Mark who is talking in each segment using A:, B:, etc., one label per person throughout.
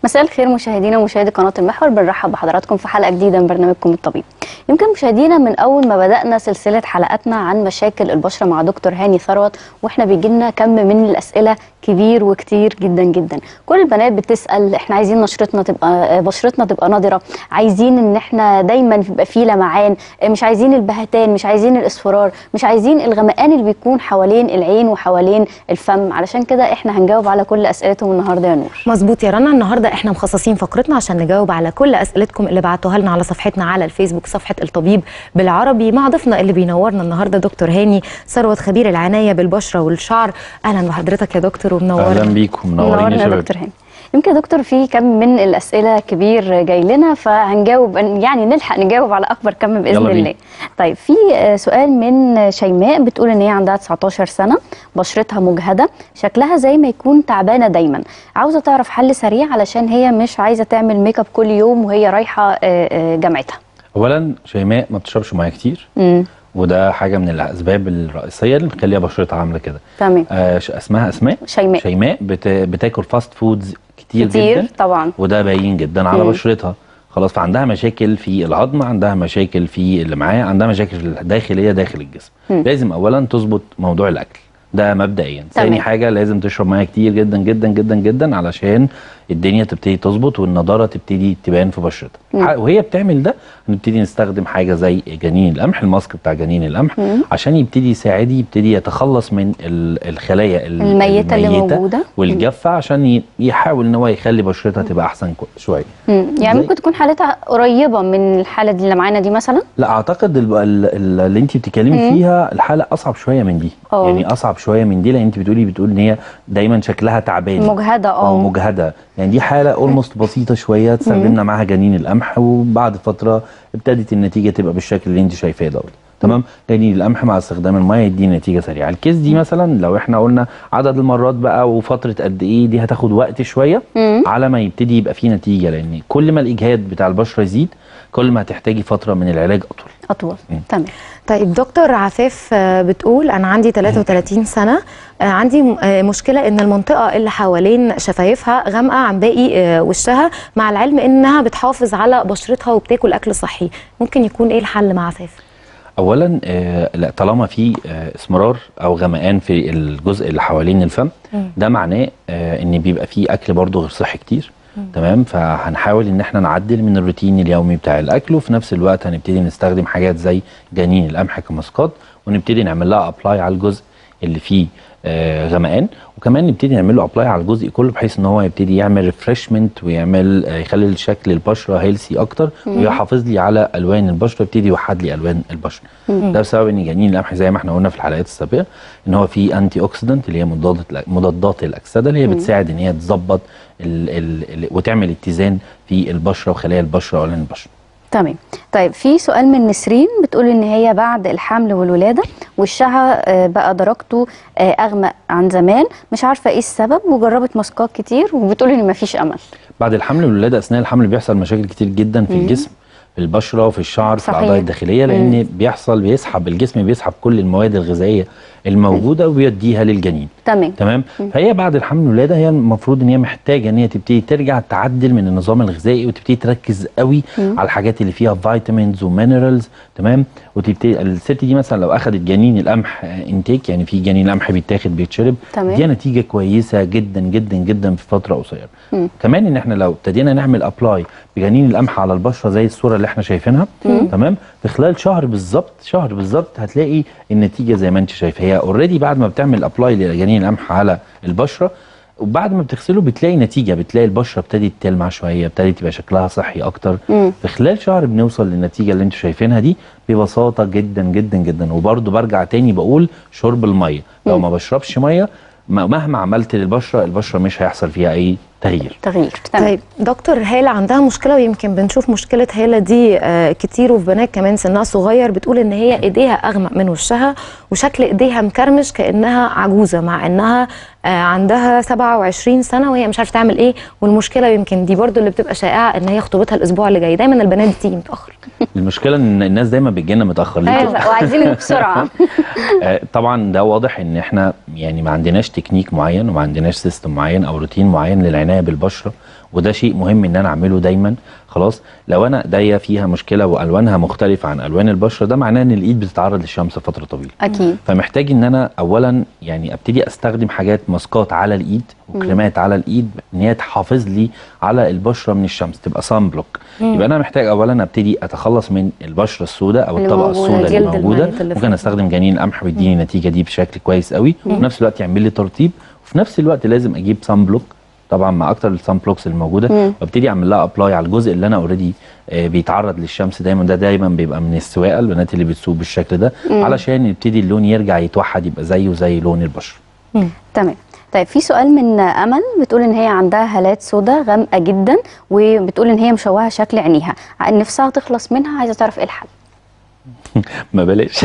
A: مساء الخير مشاهدينا ومشاهدي قناه المحور بنرحب بحضراتكم في حلقه جديده من برنامجكم الطبيب. يمكن مشاهدينا من اول ما بدانا سلسله حلقاتنا عن مشاكل البشره مع دكتور هاني ثروت واحنا بيجي لنا كم من الاسئله كبير وكتير جدا جدا. كل البنات بتسال احنا عايزين نشرتنا تبقى بشرتنا تبقى نضره، عايزين ان احنا دايما يبقى فيه لمعان، مش عايزين البهتان، مش عايزين الاصفرار، مش عايزين الغمقان اللي بيكون حوالين العين وحوالين الفم، علشان كده احنا هنجاوب على كل اسئلتهم النهارده يا نور.
B: مظبوط يا رنا النهارده احنا مخصصين فقرتنا عشان نجاوب على كل اسئلتكم اللي بعتوها لنا على صفحتنا على الفيسبوك صفحه الطبيب بالعربي مع ضيفنا اللي بينورنا النهارده دكتور هاني ثروت خبير العنايه بالبشره والشعر اهلا بحضرتك يا دكتور ومنورنا
C: اهلا بيكم منورين يا
A: منورنا
C: شباب
A: دكتور هاني يمكن يا دكتور في كم من الاسئله كبير جاي لنا فهنجاوب يعني نلحق نجاوب على اكبر كم باذن
C: يلا بينا.
A: الله طيب في آه، سؤال من شيماء بتقول ان هي عندها 19 سنه بشرتها مجهده شكلها زي ما يكون تعبانه دايما عاوزه تعرف حل سريع علشان هي مش عايزه تعمل ميك اب كل يوم وهي رايحه آه، آه، جامعتها
C: اولا شيماء ما بتشربش ميه كتير
A: امم
C: وده حاجه من الاسباب الرئيسيه اللي مخليها بشرتها عامله كده
A: تمام
C: آه ش- اسمها اسماء
A: شيماء
C: شيماء بت... بتاكل فاست فودز كتير,
A: كتير
C: جدا
A: طبعا
C: وده باين جدا على
A: مم.
C: بشرتها خلاص فعندها مشاكل في العظم عندها مشاكل في اللي معاه عندها مشاكل في الداخليه داخل الجسم
A: مم.
C: لازم اولا تظبط موضوع الاكل ده مبدئيا
A: تمام.
C: ثاني حاجه لازم تشرب ميه كتير جدا جدا جدا جدا علشان الدنيا تبتدي تظبط والنضاره تبتدي تبان في بشرتها
A: مم.
C: ح- وهي بتعمل ده هنبتدي نستخدم حاجه زي جنين القمح الماسك بتاع جنين القمح
A: مم.
C: عشان يبتدي يساعد يبتدي يتخلص من ال- الخلايا ال-
A: الميته اللي موجوده
C: والجافه عشان ي- يحاول ان هو يخلي بشرتها تبقى احسن كو- شويه
A: مم. يعني
C: زي-
A: ممكن تكون حالتها قريبه من الحاله دي اللي معانا دي مثلا
C: لا اعتقد ال- ال- ال- اللي انت بتتكلمي
A: مم.
C: فيها الحاله اصعب شويه من دي
A: اه.
C: يعني اصعب شويه من دي لان انت بتقولي بتقول ان هي دايما شكلها تعبان
A: مجهده
C: او
A: اه
C: مجهده يعني دي حاله اولموست بسيطه شويه استخدمنا معاها جنين القمح وبعد فتره ابتدت النتيجه تبقى بالشكل اللي انت شايفاه دوت تمام جنين القمح مع استخدام الميه يدي نتيجه سريعه الكيس دي مثلا لو احنا قلنا عدد المرات بقى وفتره قد ايه دي هتاخد وقت شويه
A: مم.
C: على ما يبتدي يبقى فيه نتيجه لان كل ما الاجهاد بتاع البشره يزيد كل ما هتحتاجي فتره من العلاج اطول
A: اطول
C: مم.
A: تمام
B: طيب دكتور عفاف آه، بتقول انا عندي 33 سنه آه، عندي م- آه، مشكله ان المنطقه اللي حوالين شفايفها غامقه عن باقي آه، وشها مع العلم انها بتحافظ على بشرتها وبتاكل اكل صحي ممكن يكون ايه الحل مع عفاف
C: اولا آه لا طالما في آه اسمرار او غمقان في الجزء اللي حوالين الفم
B: مم.
C: ده معناه آه ان بيبقى فيه اكل برضه غير صحي كتير تمام فهنحاول ان احنا نعدل من الروتين اليومي بتاع الاكل وفي نفس الوقت هنبتدي نستخدم حاجات زي جنين القمح كماسكات ونبتدي نعمل لها ابلاي على الجزء اللي فيه آه غمقان وكمان نبتدي نعمل له ابلاي على الجزء كله بحيث ان هو يبتدي يعمل ريفرشمنت ويعمل آه يخلي شكل البشره هيلسي اكتر ويحافظ لي على الوان البشره يبتدي يوحد لي الوان البشره ده بسبب ان جنين القمح زي ما احنا قلنا في الحلقات السابقه ان هو فيه انتي اوكسيدنت اللي هي مضادات الأ- مضادات الاكسده اللي هي بتساعد ان هي تظبط ال ال ال وتعمل اتزان في البشره وخلايا البشره والوان البشره
A: تمام طيب في سؤال من نسرين بتقول ان هي بعد الحمل والولاده وشها آه، بقى درجته آه، اغمق عن زمان مش عارفه ايه السبب وجربت ماسكات كتير وبتقول ان مفيش امل
C: بعد الحمل والولاده اثناء الحمل بيحصل مشاكل كتير جدا في الجسم في البشره وفي الشعر في
A: صحيح.
C: الاعضاء الداخليه لان بيحصل بيسحب الجسم بيسحب كل المواد الغذائيه الموجوده وبيديها للجنين
A: تمام
C: تمام فهي بعد الحمل والولاده هي المفروض ان هي محتاجه ان هي تبتدي ترجع تعدل من النظام الغذائي وتبتدي تركز قوي على الحاجات اللي فيها فيتامينز ومينرالز تمام وتبتدي الست دي مثلا لو اخذت جنين القمح انتيك يعني في جنين القمح بيتاخد بيتشرب
A: تمام.
C: دي نتيجه كويسه جدا جدا جدا في فتره قصيره
A: مم.
C: كمان ان احنا لو ابتدينا نعمل ابلاي بجنين القمح على البشره زي الصوره اللي احنا شايفينها تمام في خلال شهر بالظبط شهر بالظبط هتلاقي النتيجه زي ما انت شايفه هي اوريدي بعد ما بتعمل ابلاي لجنين القمح على البشره وبعد ما بتغسله بتلاقي نتيجه بتلاقي البشره ابتدت تلمع شويه ابتدت يبقى شكلها صحي اكتر
A: مم.
C: في خلال شهر بنوصل للنتيجه اللي انتوا شايفينها دي ببساطه جدا جدا جدا وبرده برجع تاني بقول شرب الميه لو ما بشربش ميه م- مهما عملت للبشره البشره مش هيحصل فيها اي تغيير
A: تغيير تمام
B: طيب دكتور هالة عندها مشكلة ويمكن بنشوف مشكلة هالة دي آه، كتير وفي بنات كمان سنها صغير بتقول ان هي ايديها اغمق من وشها وشكل ايديها مكرمش كانها عجوزة مع انها آه، عندها 27 سنة وهي مش عارفة تعمل ايه والمشكلة يمكن دي برضو اللي بتبقى شائعة ان هي خطوبتها الاسبوع اللي جاي دايما البنات بتيجي متأخر
C: المشكله ان الناس دايما بتجي لنا متاخر ليه كده؟
A: ايوه وعايزينك بسرعه
C: آه، طبعا ده واضح ان احنا يعني ما عندناش تكنيك معين وما عندناش سيستم معين او روتين معين للعنايه بالبشره وده شيء مهم ان انا اعمله دايما خلاص لو انا ايديا فيها مشكله والوانها مختلفه عن الوان البشره ده معناه ان الايد بتتعرض للشمس فتره طويله
A: اكيد
C: فمحتاج ان انا اولا يعني ابتدي استخدم حاجات ماسكات على الايد وكريمات على الايد ان هي تحافظ لي على البشره من الشمس تبقى سان بلوك يبقى انا محتاج اولا ابتدي اتخلص من البشره السوداء او
A: اللي
C: الطبقه
A: موجودة،
C: السوداء اللي
B: الجلد
C: موجوده
B: الميت اللي
C: ممكن
B: فوق.
C: استخدم جنين القمح بيديني النتيجه دي بشكل كويس قوي وفي نفس الوقت يعمل لي ترطيب وفي نفس الوقت لازم اجيب سان بلوك طبعا مع اكتر السان بلوكس الموجوده وابتدي اعمل لها ابلاي على الجزء اللي انا اوريدي بيتعرض للشمس دايما ده دايما بيبقى من السواقه البنات اللي بتسوق بالشكل ده علشان يبتدي اللون يرجع يتوحد يبقى زيه زي لون البشره
A: تمام طيب في سؤال من امل بتقول ان هي عندها هالات سوداء غامقه جدا وبتقول ان هي مشوهه شكل عينيها نفسها تخلص منها عايزه تعرف ايه الحل
C: ما بلاش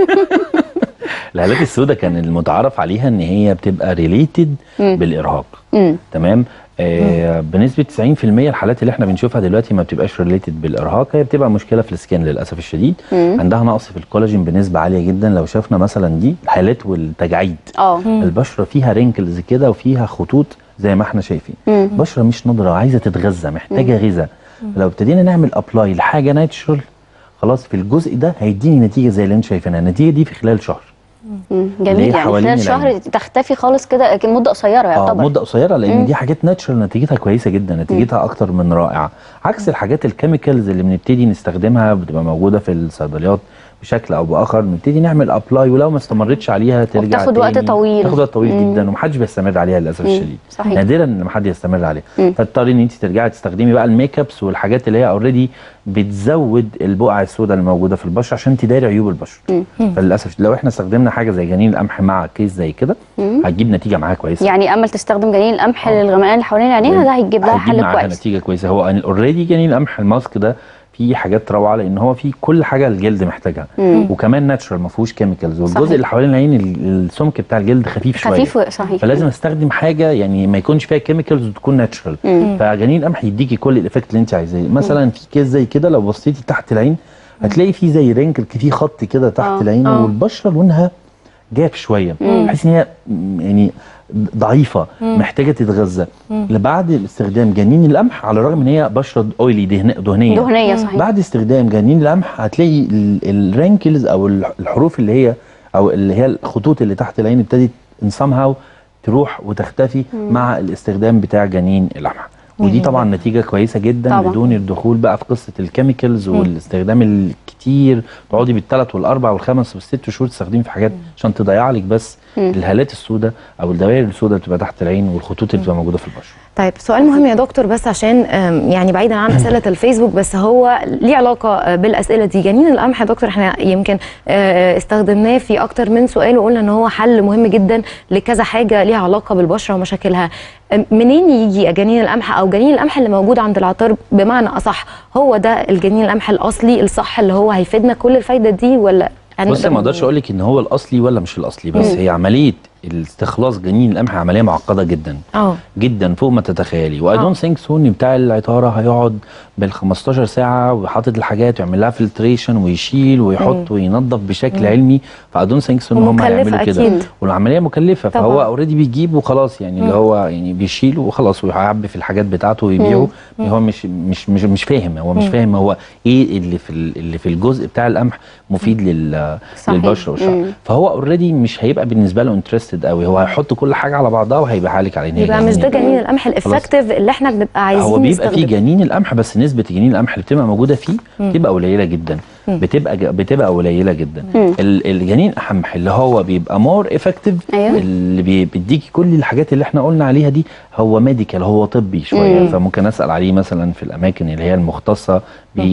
C: الهالات السوداء كان المتعارف عليها ان هي بتبقى ريليتد بالارهاق
A: امم
C: تمام آه بنسبه 90% الحالات اللي احنا بنشوفها دلوقتي ما بتبقاش ريليتد بالارهاق هي بتبقى مشكله في السكين للاسف الشديد عندها نقص في الكولاجين بنسبه عاليه جدا لو شفنا مثلا دي الحالات والتجاعيد
A: اه
C: البشره فيها رينكلز كده وفيها خطوط زي ما احنا شايفين بشره مش نضره عايزه تتغذى محتاجه غذاء لو ابتدينا نعمل ابلاي لحاجه ناتشرال خلاص في الجزء ده هيديني نتيجه زي اللي انت شايفينها النتيجه دي في خلال شهر
A: مم.
C: اللي
A: جميل
C: هي
A: يعني
C: حوالين
A: خلال شهر
C: العين.
A: تختفي خالص كده لكن مده قصيره
C: اه
A: يعتبر
C: مده قصيره لان
A: مم.
C: دي حاجات ناتشرال نتيجتها كويسه جدا نتيجتها اكتر من رائعه عكس الحاجات الكيميكالز اللي بنبتدي نستخدمها بتبقى موجوده في الصيدليات بشكل او باخر نبتدي نعمل ابلاي ولو ما استمرتش عليها ترجع
A: وبتاخد وقت
C: تاني.
A: طويل.
C: تاخد وقت طويل
A: مم.
C: جدا ومحدش بيستمر عليها للاسف الشديد
A: صحيح.
C: نادرا ان حد يستمر عليها
A: مم.
C: فتضطري ان انت ترجعي تستخدمي بقى الميك ابس والحاجات اللي هي اوريدي بتزود البقع السوداء اللي موجوده في البشره عشان تداري عيوب البشره فللاسف لو احنا استخدمنا حاجه زي جنين القمح مع كيس زي كده هتجيب نتيجه معاها كويسه
A: يعني امل تستخدم جنين القمح
C: آه.
A: للغمقان اللي حوالين عينيها ده هيجيب لها
C: هيجيب
A: حل
C: معاها
A: كويس
C: نتيجه كويسه هو اوريدي جنين القمح الماسك ده فيه حاجات روعه لان هو فيه كل حاجه الجلد محتاجها وكمان ناتشرال ما فيهوش كيميكالز
A: صحيح.
C: والجزء اللي حوالين العين ال- السمك بتاع الجلد خفيف شويه
A: خفيف و- صحيح
C: فلازم استخدم حاجه يعني ما يكونش فيها كيميكالز وتكون ناتشرال فجنين القمح يديكي كل الايفكت اللي انت عايزاه مثلا في كيس زي كده لو بصيتي تحت العين هتلاقي فيه زي رينكل في خط كده تحت
A: آه.
C: العين
B: آه.
C: والبشره لونها جاف شويه بحيث ان هي م- يعني ضعيفه محتاجه تتغذى بعد استخدام جنين القمح على الرغم ان هي بشره اويلي دهن- دهنيه
A: دهنيه صحيح
C: بعد استخدام جنين القمح هتلاقي الرانكلز او الح- الحروف اللي هي او اللي هي الخطوط اللي تحت العين ابتدت ان somehow تروح وتختفي مع الاستخدام بتاع جنين القمح ودي طبعا نتيجه كويسه جدا
A: طبعا.
C: بدون الدخول بقى في قصه الكيميكالز والاستخدام الكتير تقعدي بالثلاث والاربع والخمس والست شهور تستخدمي في حاجات عشان تضيع لك بس الهالات السوداء او الدوائر السوداء اللي بتبقى تحت العين والخطوط اللي بتبقى موجوده في البشره
B: طيب سؤال مهم يا دكتور بس عشان آم، يعني بعيدا عن اسئله الفيسبوك بس هو ليه علاقه آه، بالاسئله دي جنين القمح يا دكتور احنا يمكن آه، استخدمناه في اكتر من سؤال وقلنا ان هو حل مهم جدا لكذا حاجه ليها علاقه بالبشره ومشاكلها آم، منين يجي جنين القمح او جنين القمح اللي موجود عند العطار بمعنى اصح هو ده الجنين القمح الاصلي الصح اللي هو هيفيدنا كل الفايده دي ولا
C: بص
B: هنقدر
C: ما اقدرش اقول لك ان هو الاصلي ولا مش الاصلي بس هي عمليه الاستخلاص جنين القمح عمليه معقده جدا
B: اه
C: جدا فوق ما تتخيلي واي
B: آه.
C: دونت ثينك سون بتاع العطاره هيقعد بال 15 ساعه وحاطط الحاجات ويعمل لها فلتريشن ويشيل ويحط وينظف بشكل علمي فاي دونت ثينك سون هم
B: ومكلفة
C: هيعملوا كده
B: أكيد.
C: والعمليه مكلفه
B: طبعاً.
C: فهو اوريدي بيجيب وخلاص يعني اللي هو يعني بيشيل وخلاص ويعبي في الحاجات بتاعته ويبيعه هو مش مش مش مش فاهم هو مش فاهم هو ايه اللي في ال- اللي في الجزء بتاع القمح مفيد لل
A: صحيح.
C: للبشره والشعر
A: مم.
C: فهو اوريدي مش هيبقى بالنسبه له انترستد قوي هو هيحط كل حاجه على بعضها وهيبيعها لك على ان هي
B: يبقى مش ده
C: جنين.
B: جنين القمح الافكتيف اللي احنا بنبقى عايزين
C: هو بيبقى فيه
B: نستخدمه.
C: جنين القمح بس نسبه جنين القمح اللي بتبقى موجوده فيه بتبقى قليله جدا بتبقى ج- بتبقى قليله جدا ال- الجنين القمح اللي هو بيبقى مور افكتيف
A: أيوة.
C: اللي بي- بيديكي كل الحاجات اللي احنا قلنا عليها دي هو ميديكال هو طبي شويه
A: مم.
C: فممكن اسال عليه مثلا في الاماكن اللي هي المختصه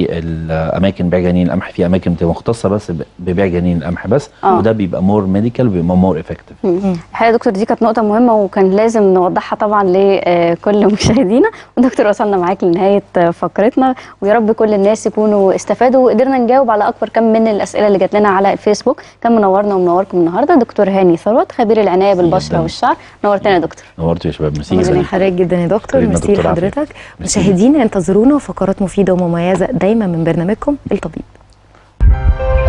C: بالاماكن بيع جنين القمح في اماكن بتبقى مختصه بس ب- ببيع جنين القمح بس
A: آه.
C: وده بيبقى مور ميديكال وبيبقى مور افكتيف
A: الحقيقه يا دكتور دي كانت نقطه مهمه وكان لازم نوضحها طبعا لكل مشاهدينا ودكتور وصلنا معاك لنهايه فقرتنا ويا رب كل الناس يكونوا استفادوا وقدرنا نجاوب نجاوب على اكبر كم من الاسئله اللي جات لنا على الفيسبوك كان منورنا ومنوركم النهارده دكتور هاني ثروت خبير العنايه بالبشره
C: جداً.
A: والشعر نورتنا يا دكتور
C: نورتوا يا شباب ميرسي
B: ربنا
C: جدا
B: يخليك جدا يا دكتور
C: حبيبنا
B: ميرسي
C: دكتور عافية.
B: لحضرتك
C: ميرسي.
B: مشاهدينا انتظرونا فقرات مفيده ومميزه دايما من برنامجكم الطبيب